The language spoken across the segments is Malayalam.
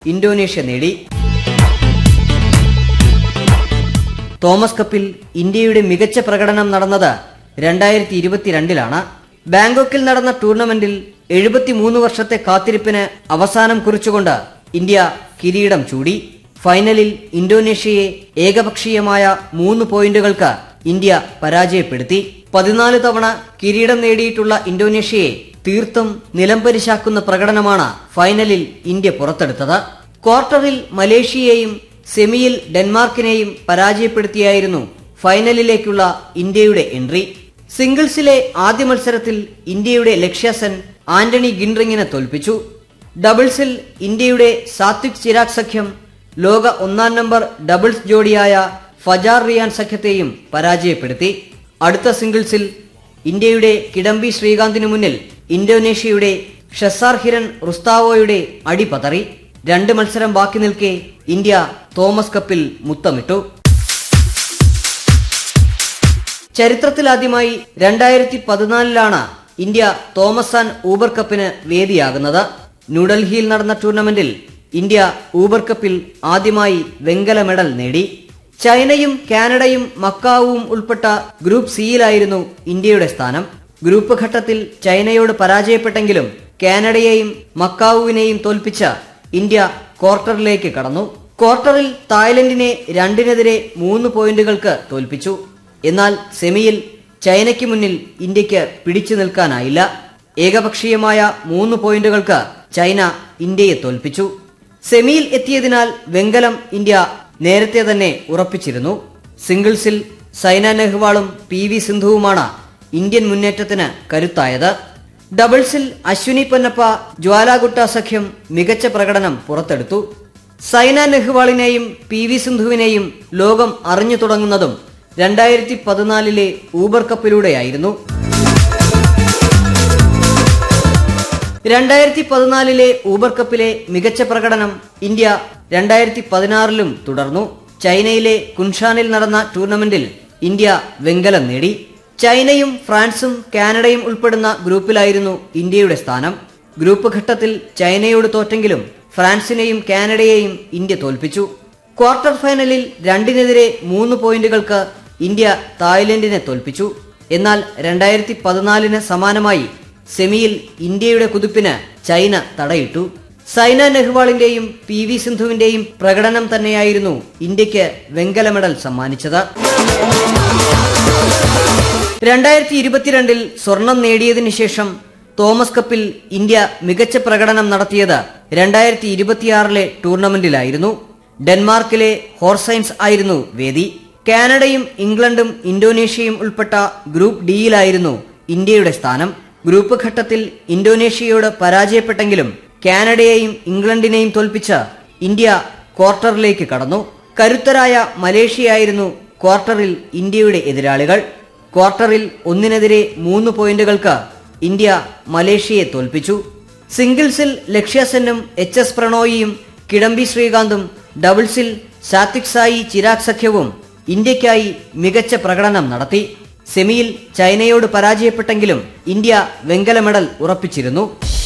ഇന്തോനേഷ്യ നേടി തോമസ് കപ്പിൽ ഇന്ത്യയുടെ മികച്ച പ്രകടനം നടന്നത് രണ്ടായിരത്തി ഇരുപത്തിരണ്ടിലാണ് ബാങ്കോക്കിൽ നടന്ന ടൂർണമെന്റിൽ എഴുപത്തിമൂന്ന് വർഷത്തെ കാത്തിരിപ്പിന് അവസാനം കുറിച്ചുകൊണ്ട് ഇന്ത്യ കിരീടം ചൂടി ഫൈനലിൽ ഇന്തോനേഷ്യയെ ഏകപക്ഷീയമായ മൂന്ന് പോയിന്റുകൾക്ക് ഇന്ത്യ പരാജയപ്പെടുത്തി പതിനാല് തവണ കിരീടം നേടിയിട്ടുള്ള ഇന്തോനേഷ്യയെ തീർത്തും നിലംപരിശാക്കുന്ന പ്രകടനമാണ് ഫൈനലിൽ ഇന്ത്യ പുറത്തെടുത്തത് ക്വാർട്ടറിൽ മലേഷ്യയെയും സെമിയിൽ ഡെൻമാർക്കിനെയും പരാജയപ്പെടുത്തിയായിരുന്നു ഫൈനലിലേക്കുള്ള ഇന്ത്യയുടെ എൻട്രി സിംഗിൾസിലെ ആദ്യ മത്സരത്തിൽ ഇന്ത്യയുടെ ലക്ഷ്യസെൻ ആന്റണി ഗിൻറിങ്ങിനെ തോൽപ്പിച്ചു ഡബിൾസിൽ ഇന്ത്യയുടെ സാത്വിക് ചിരാഗ് സഖ്യം ലോക ഒന്നാം നമ്പർ ഡബിൾസ് ജോഡിയായ ഫജാർ റിയാൻ സഖ്യത്തെയും പരാജയപ്പെടുത്തി അടുത്ത സിംഗിൾസിൽ ഇന്ത്യയുടെ കിഡംബി ശ്രീകാന്തിനു മുന്നിൽ ഇന്തോനേഷ്യയുടെ ഷസാർ ഹിരൺ റുസ്താവോയുടെ അടിപതറി രണ്ട് മത്സരം ബാക്കി നിൽക്കെ ഇന്ത്യ തോമസ് കപ്പിൽ മുത്തമിട്ടു ചരിത്രത്തിലാദ്യമായി രണ്ടായിരത്തി പതിനാലിലാണ് ഇന്ത്യ തോമസ് ആൻഡ് ഊബർ കപ്പിന് വേദിയാകുന്നത് ന്യൂഡൽഹിയിൽ നടന്ന ടൂർണമെന്റിൽ ഇന്ത്യ ഊബർ കപ്പിൽ ആദ്യമായി വെങ്കല മെഡൽ നേടി ചൈനയും കാനഡയും മക്കാവും ഉൾപ്പെട്ട ഗ്രൂപ്പ് സിയിലായിരുന്നു ഇന്ത്യയുടെ സ്ഥാനം ഗ്രൂപ്പ് ഘട്ടത്തിൽ ചൈനയോട് പരാജയപ്പെട്ടെങ്കിലും കാനഡയെയും മക്കാവുവിനെയും തോൽപ്പിച്ച ഇന്ത്യ ക്വാർട്ടറിലേക്ക് കടന്നു ക്വാർട്ടറിൽ തായ്ലൻഡിനെ രണ്ടിനെതിരെ മൂന്ന് പോയിന്റുകൾക്ക് തോൽപ്പിച്ചു എന്നാൽ സെമിയിൽ ചൈനയ്ക്ക് മുന്നിൽ ഇന്ത്യക്ക് പിടിച്ചു നിൽക്കാനായില്ല ഏകപക്ഷീയമായ മൂന്ന് പോയിന്റുകൾക്ക് ചൈന ഇന്ത്യയെ തോൽപ്പിച്ചു സെമിയിൽ എത്തിയതിനാൽ വെങ്കലം ഇന്ത്യ നേരത്തെ തന്നെ ഉറപ്പിച്ചിരുന്നു സിംഗിൾസിൽ സൈന നെഹ്വാളും പി വി സിന്ധുവുമാണ് ഇന്ത്യൻ മുന്നേറ്റത്തിന് കരുത്തായത് ഡബിൾസിൽ അശ്വിനി പൊന്നപ്പ ജ്വാലാഗുട്ട സഖ്യം മികച്ച പ്രകടനം പുറത്തെടുത്തു സൈന നെഹ്വാളിനെയും പി വി സിന്ധുവിനെയും ലോകം അറിഞ്ഞു തുടങ്ങുന്നതും രണ്ടായിരത്തി പതിനാലിലെ ഊബർ കപ്പിലൂടെയായിരുന്നു രണ്ടായിരത്തി പതിനാലിലെ ഊബർ കപ്പിലെ മികച്ച പ്രകടനം ഇന്ത്യ രണ്ടായിരത്തി പതിനാറിലും തുടർന്നു ചൈനയിലെ കുൻഷാനിൽ നടന്ന ടൂർണമെന്റിൽ ഇന്ത്യ വെങ്കലം നേടി ചൈനയും ഫ്രാൻസും കാനഡയും ഉൾപ്പെടുന്ന ഗ്രൂപ്പിലായിരുന്നു ഇന്ത്യയുടെ സ്ഥാനം ഗ്രൂപ്പ് ഘട്ടത്തിൽ ചൈനയോട് തോറ്റെങ്കിലും ഫ്രാൻസിനെയും കാനഡയെയും ഇന്ത്യ തോൽപ്പിച്ചു ക്വാർട്ടർ ഫൈനലിൽ രണ്ടിനെതിരെ മൂന്ന് പോയിന്റുകൾക്ക് ഇന്ത്യ തായ്ലൻഡിനെ തോൽപ്പിച്ചു എന്നാൽ രണ്ടായിരത്തി പതിനാലിന് സമാനമായി സെമിയിൽ ഇന്ത്യയുടെ കുതിപ്പിന് ചൈന തടയിട്ടു സൈന നെഹ്വാളിന്റെയും പി വി സിന്ധുവിന്റെയും പ്രകടനം തന്നെയായിരുന്നു ഇന്ത്യക്ക് വെങ്കല മെഡൽ സമ്മാനിച്ചത് രണ്ടായിരത്തി ഇരുപത്തിരണ്ടിൽ സ്വർണം നേടിയതിനു ശേഷം തോമസ് കപ്പിൽ ഇന്ത്യ മികച്ച പ്രകടനം നടത്തിയത് രണ്ടായിരത്തി ഇരുപത്തിയാറിലെ ടൂർണമെന്റിലായിരുന്നു ഡെൻമാർക്കിലെ ഹോർസൈൻസ് ആയിരുന്നു വേദി കാനഡയും ഇംഗ്ലണ്ടും ഇന്തോനേഷ്യയും ഉൾപ്പെട്ട ഗ്രൂപ്പ് ഡിയിലായിരുന്നു ഇന്ത്യയുടെ സ്ഥാനം ഗ്രൂപ്പ് ഘട്ടത്തിൽ ഇന്തോനേഷ്യയോട് പരാജയപ്പെട്ടെങ്കിലും കാനഡയെയും ഇംഗ്ലണ്ടിനെയും തോൽപ്പിച്ച് ഇന്ത്യ ക്വാർട്ടറിലേക്ക് കടന്നു കരുത്തരായ മലേഷ്യയായിരുന്നു ക്വാർട്ടറിൽ ഇന്ത്യയുടെ എതിരാളികൾ ക്വാർട്ടറിൽ ഒന്നിനെതിരെ മൂന്ന് പോയിന്റുകൾക്ക് ഇന്ത്യ മലേഷ്യയെ തോൽപ്പിച്ചു സിംഗിൾസിൽ ലക്ഷ്യസെന്നും എച്ച് എസ് പ്രണോയിയും കിഡംബി ശ്രീകാന്തും ഡബിൾസിൽ സാത്വിക് സായി ചിരാഗ് സഖ്യവും ഇന്ത്യക്കായി മികച്ച പ്രകടനം നടത്തി സെമിയിൽ ചൈനയോട് പരാജയപ്പെട്ടെങ്കിലും ഇന്ത്യ വെങ്കല മെഡൽ ഉറപ്പിച്ചിരുന്നു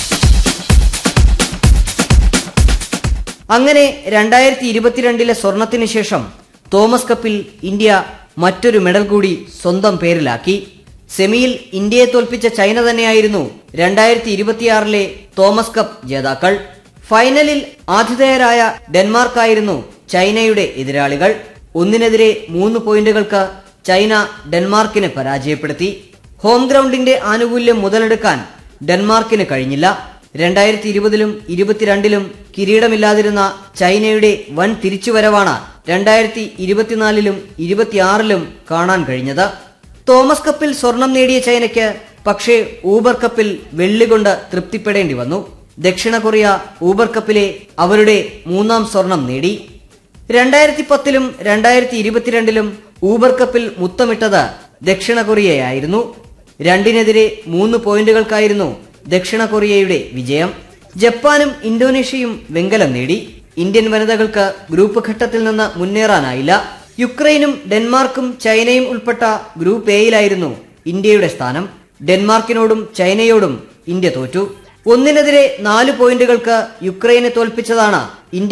അങ്ങനെ രണ്ടായിരത്തി ഇരുപത്തിരണ്ടിലെ സ്വർണത്തിന് ശേഷം തോമസ് കപ്പിൽ ഇന്ത്യ മറ്റൊരു മെഡൽ കൂടി സ്വന്തം പേരിലാക്കി സെമിയിൽ ഇന്ത്യയെ തോൽപ്പിച്ച ചൈന തന്നെയായിരുന്നു രണ്ടായിരത്തി ഇരുപത്തിയാറിലെ തോമസ് കപ്പ് ജേതാക്കൾ ഫൈനലിൽ ആതിഥേയരായ ഡെൻമാർക്കായിരുന്നു ചൈനയുടെ എതിരാളികൾ ഒന്നിനെതിരെ മൂന്ന് പോയിന്റുകൾക്ക് ചൈന ഡെൻമാർക്കിനെ പരാജയപ്പെടുത്തി ഹോം ഗ്രൗണ്ടിന്റെ ആനുകൂല്യം മുതലെടുക്കാൻ ഡെൻമാർക്കിന് കഴിഞ്ഞില്ല രണ്ടായിരത്തി ഇരുപതിലും ഇരുപത്തിരണ്ടിലും കിരീടമില്ലാതിരുന്ന ചൈനയുടെ വൻ തിരിച്ചുവരവാണ് രണ്ടായിരത്തി ഇരുപത്തിനാലിലും ഇരുപത്തിയാറിലും കാണാൻ കഴിഞ്ഞത് തോമസ് കപ്പിൽ സ്വർണം നേടിയ ചൈനയ്ക്ക് പക്ഷേ ഊബർ കപ്പിൽ വെള്ളി കൊണ്ട് തൃപ്തിപ്പെടേണ്ടി വന്നു ദക്ഷിണ കൊറിയ ഊബർ കപ്പിലെ അവരുടെ മൂന്നാം സ്വർണം നേടി രണ്ടായിരത്തി പത്തിലും രണ്ടായിരത്തി ഇരുപത്തിരണ്ടിലും ഊബർ കപ്പിൽ മുത്തമിട്ടത് ദക്ഷിണ കൊറിയയായിരുന്നു രണ്ടിനെതിരെ മൂന്ന് പോയിന്റുകൾക്കായിരുന്നു ദക്ഷിണ കൊറിയയുടെ വിജയം ജപ്പാനും ഇന്തോനേഷ്യയും വെങ്കലം നേടി ഇന്ത്യൻ വനിതകൾക്ക് ഗ്രൂപ്പ് ഘട്ടത്തിൽ നിന്ന് മുന്നേറാനായില്ല യുക്രൈനും ഡെൻമാർക്കും ചൈനയും ഉൾപ്പെട്ട ഗ്രൂപ്പ് എയിലായിരുന്നു ഇന്ത്യയുടെ സ്ഥാനം ഡെൻമാർക്കിനോടും ചൈനയോടും ഇന്ത്യ തോറ്റു ഒന്നിനെതിരെ നാല് പോയിന്റുകൾക്ക് യുക്രൈനെ തോൽപ്പിച്ചതാണ് ഇന്ത്യ